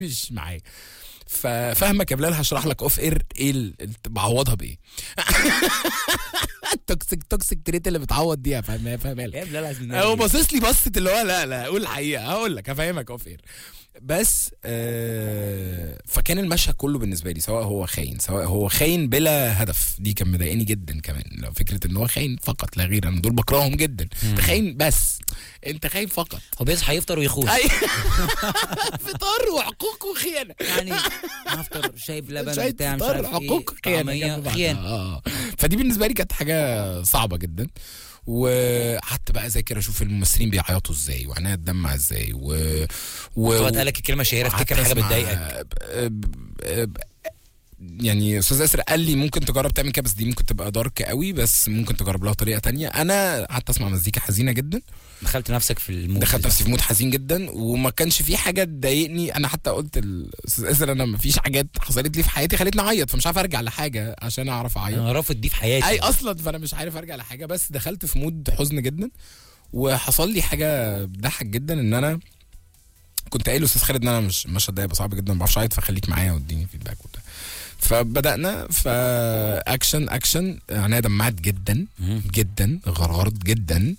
مش معايا ففاهمك يا بلال هشرح لك اوف اير ايه ال- بعوضها بايه التوكسيك توكسيك تريت اللي بتعوض دي فاهم فاهمها لك يا بلال عايز هو باصص لي بصت اللي هو لا لا قول الحقيقه هقول لك هفهمك اوف اير بس آه فكان المشهد كله بالنسبه لي سواء هو خاين سواء هو خاين بلا هدف دي كان مضايقاني جدا كمان لو فكره ان هو خاين فقط لا غير انا دول بكرههم جدا انت خاين بس انت خاين فقط هو بيصحى يفطر ويخون أي- فطار وحقوق وخيانه يعني هفطر شاي بلبن شوية بتاع مش فطار عارف حقوق ايه خيانه طعمية، جنب بعض. خيانة اه فدي بالنسبه لي كانت حاجه صعبه جدا وقعدت بقى اذاكر اشوف الممثلين بيعيطوا ازاي وعينيها تدمع ازاي و, و... هو اتقال لك الكلمه الشهيره افتكر وقعدت حاجه أسمع- بتضايقك ب- ب- يعني استاذ اسر قال لي ممكن تجرب تعمل كده بس دي ممكن تبقى دارك قوي بس ممكن تجرب لها طريقه تانية انا قعدت اسمع مزيكا حزينه جدا دخلت نفسك في المود دخلت ده. نفسي في مود حزين جدا وما كانش في حاجه تضايقني انا حتى قلت الاستاذ اسر انا ما فيش حاجات حصلت لي في حياتي خلتني اعيط فمش عارف ارجع لحاجه عشان اعرف اعيط انا رافض دي في حياتي اي اصلا فانا مش عارف ارجع لحاجه بس دخلت في مود حزن جدا وحصل لي حاجه بتضحك جدا ان انا كنت قايل لاستاذ خالد ان انا مش المشهد ده هيبقى صعب جدا ما بعرفش اعيط فخليك معايا واديني فيدباك وبتاع فبدانا فاكشن اكشن عينيا دمعت جدا مم. جدا غرغرت جدا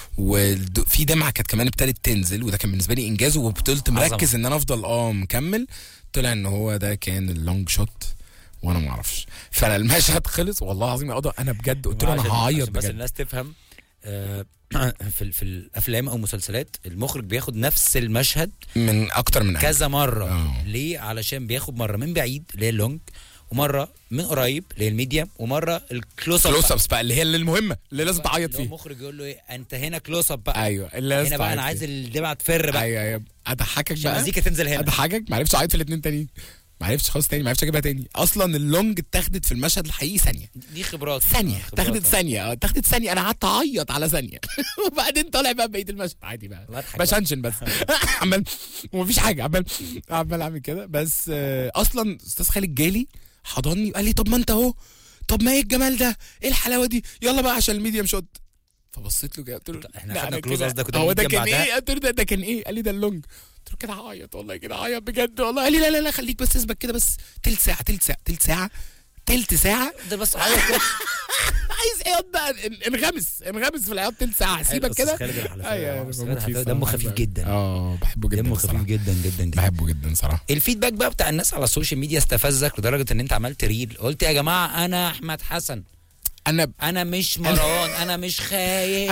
وفي دمعه كانت كمان ابتدت تنزل وده كان بالنسبه لي انجاز وفضلت عظمة. مركز ان انا افضل اه مكمل طلع ان هو ده كان اللونج شوت وانا ما اعرفش فالمشهد خلص والله العظيم يا قضا انا بجد قلت له انا عشان- هعيط عشان بس بجد الناس تفهم آه، في ال- في الافلام او مسلسلات المخرج بياخد نفس المشهد من اكتر من أجل. كذا مره آه. ليه علشان بياخد مره من بعيد اللي هي اللونج ومره من قريب اللي هي الميديم ومره الكلوز اب كلوز بقى. ابس بقى اللي هي اللي المهمه اللي لازم تعيط اللي هو فيه المخرج يقول له ايه انت هنا كلوز اب بقى ايوه اللي لازم هنا بقى انا تعيط عايز فيه. الدمعه تفر بقى ايوه ايوه اضحكك عشان بقى المزيكا تنزل هنا اضحكك ما عرفتش اعيط في الاثنين تانيين ما عرفتش خالص تاني ما عرفتش اجيبها تاني اصلا اللونج اتاخدت في المشهد الحقيقي ثانيه دي خبرات ثانيه خبرات. اتاخدت ثانيه اه اتاخدت ثانيه انا قعدت اعيط على ثانيه وبعدين طالع بقى بقيه المشهد عادي بقى بضحك بقى. بشنشن بس عمال ومفيش حاجه عمال عمال اعمل كده بس آه، اصلا استاذ خالد جالي حضني وقال لي طب ما انت اهو طب ما ايه الجمال ده ايه الحلاوه دي يلا بقى عشان الميديم شوت فبصيت له كده قلت له احنا لا، خدنا أنا كلوز كده- قصدك وده هو ده الميديم كان بعدها؟ ايه قلت له ده, ده كان ايه قال لي ده اللونج قلت له كده هعيط والله كده هعيط بجد والله قال لي لا لا لا خليك بس اثبت كده بس تلت ساعه تلت ساعه تلت ساعه تلت ساعه ده بس عيط كده. عايز عياط بقى ان- انغمس انغمس في العياط تلت ساعه سيبك أستاذ كده خالد الحلفاوي. أيوة، أنا أستاذ بموت خالد فيه الحلفاوي دمه الصراحة. خفيف جدا اه بحبه جدا دمه خفيف الصراحة. جدا جدا جدا بحبه جدا صراحه الفيدباك بقى بتاع الناس على السوشيال ميديا استفزك لدرجه ان انت عملت ريل قلت يا جماعه انا احمد حسن انا انا مش مروان انا مش خايف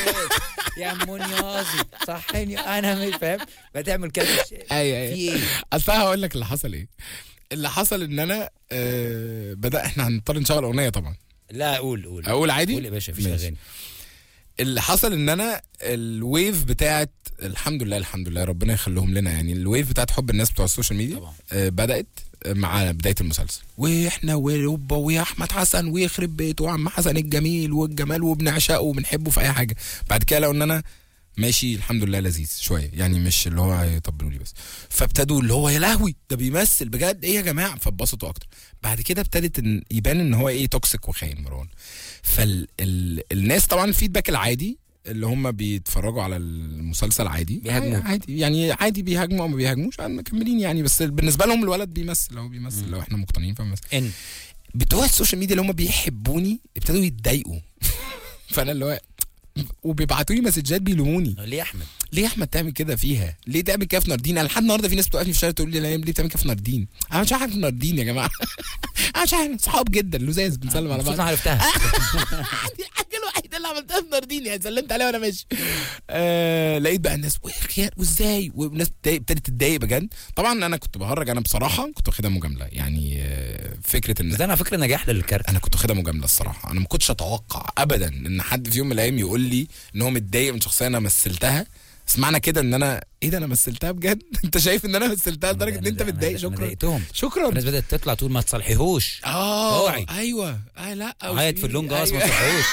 يا منيازي صحيني انا مش فاهم بتعمل كده ايوه في ايوه ايه اصل أنا هقول لك اللي حصل ايه اللي حصل ان انا آه بدا احنا هنضطر نشغل اغنيه طبعا لا قول قول اقول عادي قول يا باشا مفيش ماشي. اغاني اللي حصل ان انا الويف بتاعت الحمد لله الحمد لله ربنا يخليهم لنا يعني الويف بتاعت حب الناس بتوع السوشيال ميديا طبعا. آه بدات مع بدايه المسلسل واحنا وربا ويا احمد حسن ويخرب بيته وعم حسن الجميل والجمال وبنعشقه وبنحبه في اي حاجه بعد كده لقوا ان انا ماشي الحمد لله لذيذ شويه يعني مش اللي هو يطبلوا لي بس فابتدوا اللي هو يا لهوي ده بيمثل بجد ايه يا جماعه فاتبسطوا اكتر بعد كده ابتدت إن يبان ان هو ايه توكسيك وخاين مروان فالناس طبعا الفيدباك العادي اللي هم بيتفرجوا على المسلسل عادي بيهاجموك. عادي يعني عادي بيهاجموا او ما بيهاجموش انا مكملين يعني بس بالنسبه لهم الولد بيمثل هو بيمثل لو احنا مقتنعين فبيمثل ان بتوع السوشيال ميديا اللي هم بيحبوني ابتدوا يتضايقوا فانا اللي هو وبيبعتوا لي مسجات بيلوموني ليه يا احمد ليه يا احمد تعمل كده فيها؟ ليه تعمل كده في ناردين؟ انا لحد النهارده في ناس بتوقفني في الشارع تقول لي لا ليه بتعمل كده في ناردين؟ انا مش عارف ناردين يا جماعه انا مش عارف صحاب جدا لزاز بنسلم على مبسوط بعض انا عرفتها دي الحاجه الوحيده اللي عملتها في ناردين يعني سلمت عليها وانا ماشي آه لقيت بقى الناس وخيار وازاي والناس بتضايق- ابتدت تتضايق بجد طبعا انا كنت بهرج انا بصراحه كنت واخدها مجامله يعني آه فكره ان بس ده انا فكره نجاح للكارت انا كنت واخدها مجامله الصراحه انا ما كنتش اتوقع ابدا ان حد في يوم من الايام يقول لي ان هو متضايق من شخصيه انا مثلتها بس معنى كده ان انا ايه ده انا مثلتها بجد انت شايف ان انا مثلتها لدرجه ان انت أنا- متضايق أنا شكرا ضايقتهم شكرا الناس بدات تطلع تقول ما تصلحيهوش اه اوعي. ايوه آه لا عيط في اللونج اصلا ما أيوة. تصلحيهوش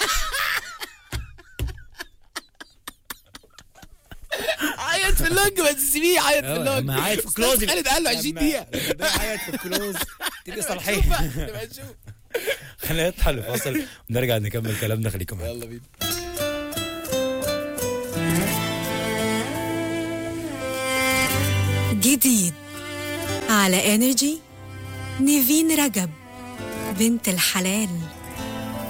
عيط في اللونج بس سيبيه عيط في أيوة، اللونج لما عيط في أستاذ كلوز خالد قال له 20 دقيقه عيط في الكلوز تيجي شوف صلحيه بقى نبقى نشوف خلينا نطلع لفاصل ونرجع نكمل كلامنا خليكم معانا يلا بينا جديد على انرجي نيفين رجب بنت الحلال